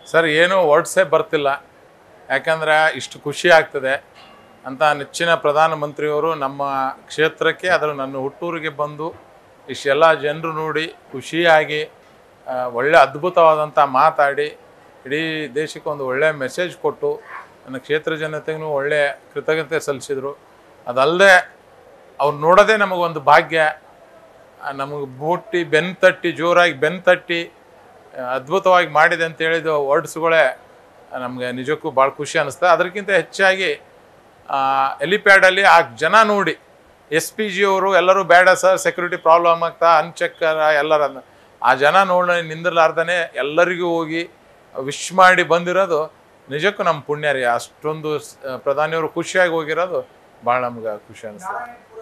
Sir ಏನೂ ವರ್ಡ್ಸೇ ಬರ್ತಿಲ್ಲ ಯಾಕಂದ್ರೆ ಇಷ್ಟು ಖುಷಿ ಆಗ್ತದೆ ಅಂತ ನೆಚ್ಚಿನ ಪ್ರಧಾನಮಂತ್ರಿಯವರು ನಮ್ಮ ಕ್ಷೇತ್ರಕ್ಕೆ ಅದರ ನನ್ನ ಹುಟ್ಟೂರಿಗೆ ಬಂದು ಇಷ್ಟೆಲ್ಲ ಜನರು ನೋಡಿ ಖುಷಿಯಾಗಿ ಆ, ಒಳ್ಳೆ ಅದ್ಭುತವಾದಂಥ ಮಾತಾಡಿ ಇಡೀ ದೇಶಕ್ಕೆ ಒಂದು ಒಳ್ಳೆಯ ಮೆಸೇಜ್ ಕೊಟ್ಟು ನನ್ನ ಕ್ಷೇತ್ರ ಜನತೆಗೂ ಒಳ್ಳೆಯ ಕೃತಜ್ಞತೆ ಸಲ್ಲಿಸಿದರು ಅದಲ್ಲದೆ ಅವ್ರು ನೋಡೋದೇ ನಮಗೊಂದು ಭಾಗ್ಯ ನಮಗೆ ಮುಟ್ಟಿ ಬೆನ್ನು ತಟ್ಟಿ ಜೋರಾಗಿ ಬೆನ್ನು ತಟ್ಟಿ ಆ, ಅದ್ಭುತವಾಗಿ ಮಾಡಿದೆ ಅಂತ ಹೇಳಿದ ವರ್ಡ್ಸ್ಗಳೇ ನಮಗೆ ನಿಜಕ್ಕೂ ಭಾಳ ಖುಷಿ ಅನ್ನಿಸ್ತದೆ ಅದಕ್ಕಿಂತ ಹೆಚ್ಚಾಗಿ ಎಲಿಪ್ಯಾಡಲ್ಲಿ ಆ ಜನ ನೋಡಿ ಎಸ್ ಪಿ ಜಿ ಅವರು ಎಲ್ಲರೂ ಬೇಡ ಸರ್ ಸೆಕ್ಯೂರಿಟಿ ಪ್ರಾಬ್ಲಮ್ ಆಗ್ತಾ ಅನ್ಚಕ್ಕರ ಎಲ್ಲರ ಆ ಜನ ನೋಡಿ ನಿಂದಿರ್ಲಾರ್ದೇ ಎಲ್ಲರಿಗೂ ಹೋಗಿ ವಿಶ್ ಮಾಡಿ ಬಂದಿರೋದು ನಿಜಕ್ಕೂ ನಮ್ಮ ಪುಣ್ಯ ರೀ ಅಷ್ಟೊಂದು ಸ್- ಪ್ರಧಾನಿಯವರು ಖುಷಿಯಾಗಿ ಹೋಗಿರೋದು ಭಾಳ ನಮ್ಗೆ ಖುಷಿ ಅನಿಸ್ತದೆ ನಾರಾಯಣಪುರ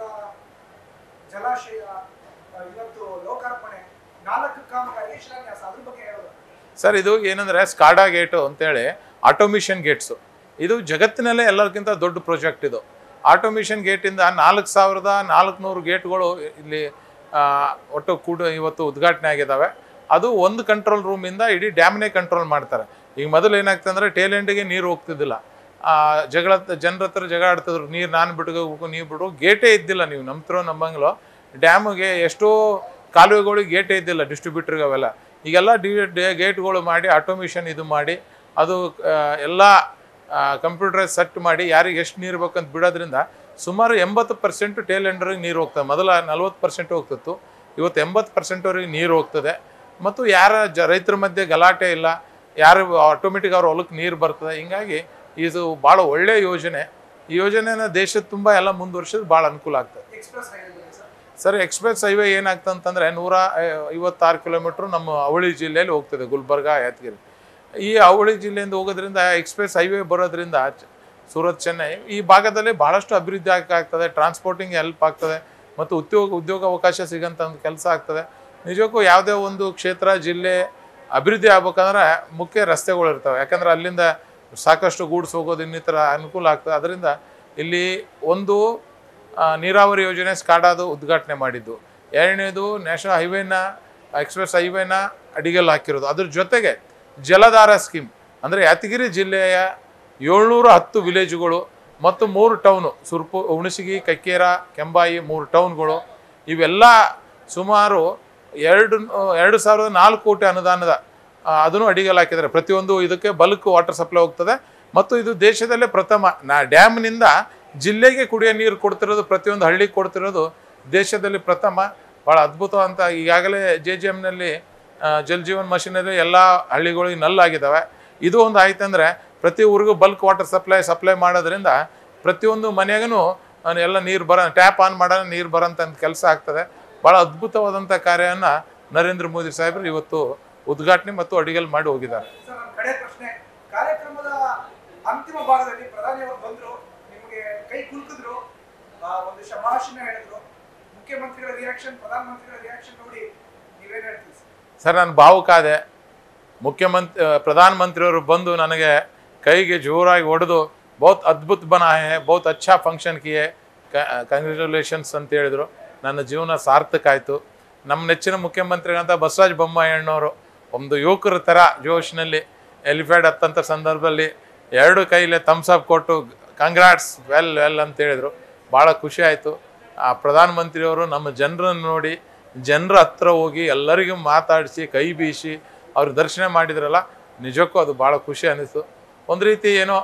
ಜಲಾಶಯ ಆ, ಇವತ್ತು ಲೋಕಾರ್ಪಣೆ ನಾಲ್ಕು ಕಾಮಗಾರಿ ಶಿಲಾನ್ಯಾಸ ಅದ್ರ ಬಗ್ಗೆ ಹೇಳೋದು ಸರ್ ಇದು ಏನಂದ್ರೆ ಸ್ಕಾಡಾ ಗೇಟು ಅಂತೇಳಿ ಆಟೋಮಿಷನ್ ಗೇಟ್ಸು ಇದು ಜಗತ್ತಿನಲ್ಲೇ ಎಲ್ಲರಿಗಿಂತ ದೊಡ್ಡ ಪ್ರಾಜೆಕ್ಟ್ ಇದು ಆಟೋಮಿಷನ್ ಗೇಟಿಂದ ನಾಲ್ಕು ಸಾವಿರದ ನಾಲ್ಕುನೂರು ಗೇಟ್ಗಳು ಇಲ್ಲಿ ಆ, ಒಟ್ಟು ಕೂಡ ಇವತ್ತು ಉದ್ಘಾಟನೆ ಆಗಿದ್ದಾವೆ ಅದು ಒಂದು ಕಂಟ್ರೋಲ್ ರೂಮಿಂದ ಇಡೀ ಡ್ಯಾಮ್ನೇ ಕಂಟ್ರೋಲ್ ಮಾಡ್ತಾರೆ ಈಗ ಮೊದಲು ಏನಾಗ್ತದೆ ಅಂದರೆ ಟೇಲ್ ಎಂಡಿಗೆ ನೀರು ಹೋಗ್ತಿದ್ದಿಲ್ಲ ಆ, ಜಗಳ ಜನರ ಹತ್ರ ಜಗಳ ಆಡ್ತಿದ್ರು ನೀರು ನಾನು ಬಿಟ್ಕೋಬೇಕು ನೀವು ಬಿಡು ಗೇಟೇ ಇದ್ದಿಲ್ಲ ನೀವು ನಂಬ್ತಿರೋ ನಂಬಂಗಿಲ್ಲೋ ಡ್ಯಾಮ್ಗೆ ಎಷ್ಟೋ ಕಾಲುವೆಗಳಿಗೆ ಗೇಟೇ ಇದ್ದಿಲ್ಲ ಡಿಸ್ಟ್ರಿಬ್ಯೂಟರ್ಗೆ ಅವೆಲ್ಲ ಈಗೆಲ್ಲ ಡಿ ಗೇಟ್ಗಳು ಮಾಡಿ ಆಟೋಮೇಷನ್ ಇದು ಮಾಡಿ ಅದು ಆ, ಎಲ್ಲ ಕಂಪ್ಯೂಟರ್ ಸೆಟ್ ಮಾಡಿ ಯಾರಿಗೆ ಎಷ್ಟು ನೀರು ಬೇಕಂತ ಬಿಡೋದ್ರಿಂದ ಸುಮಾರು ಎಂಬತ್ತು ಪರ್ಸೆಂಟ್ ಟೇಲ್ ಎಂಡರಿಗೆ ನೀರು ಹೋಗ್ತದೆ ಮೊದಲ ನಲ್ವತ್ತು ಪರ್ಸೆಂಟ್ ಹೋಗ್ತಿತ್ತು ಇವತ್ತು ಎಂಬತ್ತು ಪರ್ಸೆಂಟ್ವರೆಗೆ ನೀರು ಹೋಗ್ತದೆ ಮತ್ತು ಯಾರ ಜ ರೈತರ ಮಧ್ಯೆ ಗಲಾಟೆ ಇಲ್ಲ ಯಾರು ಆಟೋಮೆಟಿಕ್ ಅವ್ರ ಹೊಲಕ್ಕೆ ನೀರು ಬರ್ತದೆ ಹಿಂಗಾಗಿ ಇದು ಭಾಳ ಒಳ್ಳೆಯ ಯೋಜನೆ ಈ ಯೋಜನೆನ ದೇಶದ ತುಂಬ ಎಲ್ಲ ಮುಂದುವರ್ಸಿದ್ರೆ ಭಾಳ ಅನುಕೂಲ ಆಗ್ತದೆ ಎಕ್ಸ್ಪ್ರೆಸ್ ಹೈವೇ ಬಗ್ಗೆ ಸರ್ ಸರ್ ಎಕ್ಸ್ಪ್ರೆಸ್ ಹೈವೇ ಏನಾಗ್ತದೆ ಅಂತಂದರೆ ನೂರ ಐ- ಐವತ್ತಾರು ಕಿಲೋಮೀಟ್ರ್ ನಮ್ಮ ಅವಳಿ ಜಿಲ್ಲೆಯಲ್ಲಿ ಹೋಗ್ತದೆ ಗುಲ್ಬರ್ಗ ಯಾದಗಿರಿ ಈ ಅವಳಿ ಜಿಲ್ಲೆಯಿಂದ ಹೋಗೋದ್ರಿಂದ ಎಕ್ಸ್ಪ್ರೆಸ್ ಹೈವೇ ಬರೋದ್ರಿಂದ ಚ- ಸೂರತ್ ಚೆನ್ನೈ ಈ ಭಾಗದಲ್ಲಿ ಭಾಳಷ್ಟು ಅಭಿವೃದ್ಧಿ ಆಗ್- ಆಗ್ತದೆ ಟ್ರಾನ್ಸ್ಪೋರ್ಟಿಂಗ್ ಹೆಲ್ಪ್ ಆಗ್ತದೆ ಮತ್ತು ಉದ್ಯೋಗ ಉದ್ಯೋಗ ಅವಕಾಶ ಸಿಗೋಂಥ ಒಂದು ಕೆಲಸ ಆಗ್ತದೆ ನಿಜಕ್ಕೂ ಯಾವುದೇ ಒಂದು ಕ್ಷೇತ್ರ ಜಿಲ್ಲೆ ಅಭಿವೃದ್ಧಿ ಆಗ್ಬೇಕಂದ್ರೆ ಮುಖ್ಯ ರಸ್ತೆಗಳು ಇರ್ತವೆ ಯಾಕಂದ್ರೆ ಅಲ್ಲಿಂದ ಸಾಕಷ್ಟು ಗೂಡ್ಸ್ ಹೋಗೋದು ಇನ್ನಿತರ ಅನುಕೂಲ ಆಗ್ತದೆ ಅದರಿಂದ ಇಲ್ಲಿ ಒಂದು ಆ, ನೀರಾವರಿ ಯೋಜನೆ ಸ್ಕಾಡಾದು ಉದ್ಘಾಟನೆ ಮಾಡಿದ್ದು ಎರಡನೇದು ನ್ಯಾಷನಲ್ ಹೈವೇನ ಎಕ್ಸ್ಪ್ರೆಸ್ ಹೈವೇನ ಅಡಿಗೆಲ್ಲ ಹಾಕಿರೋದು ಅದ್ರ ಜೊತೆಗೆ ಜಲಧಾರ ಸ್ಕೀಮ್ ಅಂದರೆ ಯಾದಗಿರಿ ಜಿಲ್ಲೆಯ ಏಳ್ನೂರ ಹತ್ತು ವಿಲೇಜ್ಗಳು ಮತ್ತು ಮೂರು ಟೌನು ಸುರ್ಪು ಹುಣಸಗಿ ಕಕ್ಕೇರ ಕೆಂಬಾಯಿ ಮೂರು ಟೌನ್ಗಳು ಇವೆಲ್ಲ ಸುಮಾರು ಎರಡು ಎರಡು ಸಾವಿರದ ನಾಲ್ಕು ಕೋಟಿ ಅನುದಾನದ ಆ, ಅದನ್ನು ಅಡಿಗೆಲ್ಲ ಹಾಕಿದ್ದಾರೆ ಪ್ರತಿಯೊಂದು ಇದಕ್ಕೆ ಬಲ್ಕ್ ವಾಟರ್ ಸಪ್ಲೈ ಹೋಗ್ತದೆ ಮತ್ತು ಇದು ದೇಶದಲ್ಲೇ ಪ್ರಥಮ ನಾ ಡ್ಯಾಮ್ನಿಂದ ಜಿಲ್ಲೆಗೆ ಕುಡಿಯೋ ನೀರು ಕೊಡ್ತಿರೋದು ಪ್ರತಿಯೊಂದು ಹಳ್ಳಿಗೆ ಕೊಡ್ತಿರೋದು ದೇಶದಲ್ಲಿ ಪ್ರಥಮ ಭಾಳ ಅದ್ಭುತ ಅಂತ ಈಗಾಗಲೇ ಜೆ ಜಿ ಎಮ್ನಲ್ಲಿ ಜಲ್ ಜೀವನ್ ಮಷಿನರಿ ಎಲ್ಲ ಹಳ್ಳಿಗಳಿಗೆ ನಲ್ಲಾಗಿದ್ದಾವೆ ಇದು ಒಂದು ಆಯ್ತಂದ್ರೆ ಪ್ರತಿ ಊರಿಗೂ ಬಲ್ಕ್ ವಾಟರ್ ಸಪ್ಲೈ ಸಪ್ಲೈ ಮಾಡೋದ್ರಿಂದ ಪ್ರತಿಯೊಂದು ಮನೆಗೂ ಎಲ್ಲ ನೀರು ಬರ ಟ್ಯಾಪ್ ಆನ್ ಮಾಡೋ ನೀರು ಬರೋಂಥ ಕೆಲಸ ಆಗ್ತದೆ ಭಾಳ ಅದ್ಭುತವಾದಂಥ ಕಾರ್ಯವನ್ನು ನರೇಂದ್ರ ಮೋದಿ ಸಾಹೇಬರು ಇವತ್ತು ಉದ್ಘಾಟನೆ ಮತ್ತು ಅಡಿಗೆಲ್ ಮಾಡಿ ಹೋಗಿದ್ದಾರೆ ಸರ್ ನನ್ನ ಕಡೆ ಪ್ರಶ್ನೆ ಕಾರ್ಯಕ್ರಮದ ಅಂತಿಮ ಭಾಗದಲ್ಲಿ ಪ್ರಧಾನಿಯವರು ಬಂದ್ರು ನಿಮಗೆ ಕೈ ಕುಲುಕಿದ್ರು ಆ, ಒಂದು ಶಭಾಷಣ ಹೇಳಿದ್ರು ಮುಖ್ಯಮಂತ್ರಿಗಳ ರಿಯಾಕ್ಷನ್ ಪ್ರಧಾನಮಂತ್ರಿಗಳ ರಿಯಾಕ್ಷನ್ ನೋಡಿ ನೀವೇನ್ ಹೇಳ್ತೀರಿ ಸರ್? ಸರ್ ನಾನು ಭಾವುಕಾದೆ ಮುಖ್ಯಮಂತ್ರಿ ಪ್ರಧಾನಮಂತ್ರಿಯವರು ಬಂದು ನನಗೆ ಕೈಗೆ ಜೋರಾಗಿ ಹೊಡೆದು ಬಹುತ್ ಅದ್ಭುತ ಬನಾ ಹೇ ಬಹುತ್ ಅಚ್ಚಾ ಫಂಕ್ಷನ್ ಕಿಯೇ ಕಂಗ್ರ್ಯಾಚುಲೇಷನ್ಸ್ ಅಂತ ಹೇಳಿದರು ನನ್ನ ಜೀವನ ಸಾರ್ಥಕ ಆಯಿತು ನಮ್ಮ ನೆಚ್ಚಿನ ಮುಖ್ಯಮಂತ್ರಿಗಳಂತ ಬಸವರಾಜ ಬೊಮ್ಮಾಯಿಯಣ್ಣವರು ಒಂದು ಯುವಕರ ಥರ ಜೋಶ್ನಲ್ಲಿ ಎಲಿಫ್ಯಾಡ್ ಹತ್ತಂಥ ಸಂದರ್ಭದಲ್ಲಿ ಎರಡು ಕೈಲೇ ಥಮ್ಸ್ ಅಪ್ ಕೊಟ್ಟು ಕಂಗ್ರಾಟ್ಸ್ ವೆಲ್ ವೆಲ್ ಅಂತ ಹೇಳಿದರು ಭಾಳ ಖುಷಿ ಆಯಿತು ಆ ಪ್ರಧಾನಮಂತ್ರಿಯವರು ನಮ್ಮ ಜನರನ್ನು ನೋಡಿ ಜನರ ಹತ್ರ ಹೋಗಿ ಎಲ್ಲರಿಗೂ ಮಾತಾಡಿಸಿ ಕೈ ಬೀಸಿ ಅವ್ರ ದರ್ಶನ ಮಾಡಿದ್ರಲ್ಲ ನಿಜಕ್ಕೂ ಅದು ಭಾಳ ಖುಷಿ ಅನ್ನಿಸ್ತು ಒಂದು ರೀತಿ ಏನೋ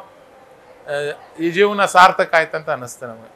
ಆ, ಈ ಜೀವನ ಸಾರ್ಥಕ ಆಯ್ತಂತ ಅನ್ನಿಸ್ತು ನಮಗೆ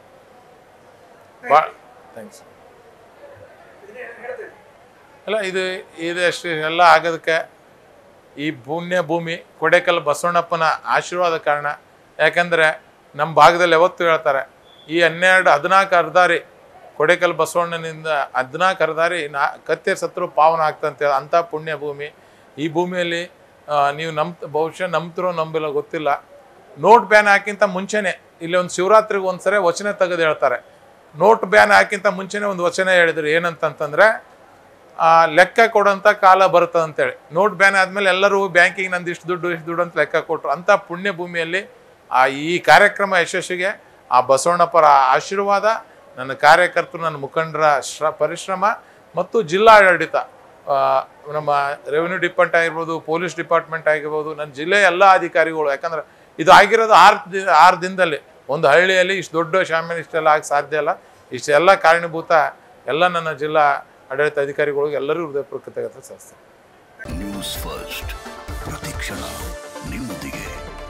ಭಾಳ ಥ್ಯಾಂಕ್ಸ್ ಇದನ್ನೇ ಹೇಳ್ತೇನೆ ಅಲ್ಲ ಇದು ಇದಷ್ಟು ಎಲ್ಲ ಆಗೋದಕ್ಕೆ ಈ ಪುಣ್ಯ ಭೂಮಿ ಕೊಡೇಕಲ್ ಬಸವಣ್ಣಪ್ಪನ ಆಶೀರ್ವಾದ ಕಾರಣ ಯಾಕಂದರೆ ನಮ್ಮ ಭಾಗದಲ್ಲಿ ಯಾವತ್ತೂ ಹೇಳ್ತಾರೆ ಈ ಹನ್ನೆರಡು ಹದಿನಾಲ್ಕು ಅರ್ಧಾರಿ ಕೊಡೇಕಲ್ ಬಸವಣ್ಣನಿಂದ ಹದಿನಾಲ್ಕು ಅರ್ಧಾರಿ ನಾ ಕತ್ತೆ ಸತ್ರು ಪಾವನ ಆಗ್ತಂತೆ ಅಂಥ ಪುಣ್ಯ ಭೂಮಿ ಈ ಭೂಮಿಯಲ್ಲಿ ಆ, ನೀವು ನಂಬ್ ಬಹುಶಃ ನಂಬ್ತಿರೋ ನಂಬಿಲ್ಲ ಗೊತ್ತಿಲ್ಲ ನೋಟ್ ಬ್ಯಾನ್ ಹಾಕಿಂತ ಮುಂಚೆನೆ ಇಲ್ಲಿ ಒಂದು ಶಿವರಾತ್ರಿಗೆ ಒಂದು ಸರಿ ವಚನ ತೆಗೆದು ಹೇಳ್ತಾರೆ ನೋಟ್ ಬ್ಯಾನ್ ಹಾಕಿಂತ ಮುಂಚೆನೆ ಒಂದು ವಚನ ಹೇಳಿದ್ರು ಏನಂತಂತಂದ್ರೆ ಆ, ಲೆಕ್ಕ ಕೊಡೋಂಥ ಕಾಲ ಬರ್ತದೆ ಅಂತೇಳಿ ನೋಟ್ ಬ್ಯಾನ್ ಆದಮೇಲೆ ಎಲ್ಲರೂ ಬ್ಯಾಂಕಿಗೆ ನಂದು ಇಷ್ಟು ದುಡ್ಡು ಇಷ್ಟು ದುಡ್ಡು ಅಂತ ಲೆಕ್ಕ ಕೊಟ್ಟರು ಅಂಥ ಪುಣ್ಯ ಭೂಮಿಯಲ್ಲಿ ಆ ಈ ಕಾರ್ಯಕ್ರಮ ಯಶಸ್ವಿಗೆ ಆ ಬಸವಣ್ಣಪ್ಪರ ಆಶೀರ್ವಾದ ನನ್ನ ಕಾರ್ಯಕರ್ತರು ನನ್ನ ಮುಖಂಡರ ಶ್ರ ಪರಿಶ್ರಮ ಮತ್ತು ಜಿಲ್ಲಾಡಳಿತ ಆ, ನಮ್ಮ ರೆವಿನ್ಯೂ ಡಿಪಾರ್ಟ್ಮೆಂಟ್ ಆಗಿರ್ಬೋದು ಪೊಲೀಸ್ ಡಿಪಾರ್ಟ್ಮೆಂಟ್ ಆಗಿರ್ಬೋದು ನನ್ನ ಜಿಲ್ಲೆಯ ಎಲ್ಲ ಅಧಿಕಾರಿಗಳು ಯಾಕಂದ್ರೆ ಇದು ಆಗಿರೋದು ಆರು ದಿ ಆರು ದಿನದಲ್ಲಿ ಒಂದು ಹಳ್ಳಿಯಲ್ಲಿ ಇಷ್ಟು ದೊಡ್ಡ ಶಾಮಿಯಾನ ಇಷ್ಟೆಲ್ಲ ಆಗಿ ಸಾಧ್ಯ ಇಲ್ಲ ಇಷ್ಟೆಲ್ಲ ಕಾರಣೀಭೂತ ಎಲ್ಲ ನನ್ನ ಜಿಲ್ಲಾ ಆಡಳಿತ ಅಧಿಕಾರಿಗಳಿಗೆ ಎಲ್ಲರಿಗೂ ಹೃದಯಪೂರ್ವಕ ಕೃತಜ್ಞತೆ ಸಲ್ಲಿಸ್ತೇನೆ ನ್ಯೂಸ್ ಫಸ್ಟ್ ಪ್ರತಿಕ್ಷಣ ನಿಮ್ಮೊಂದಿಗೆ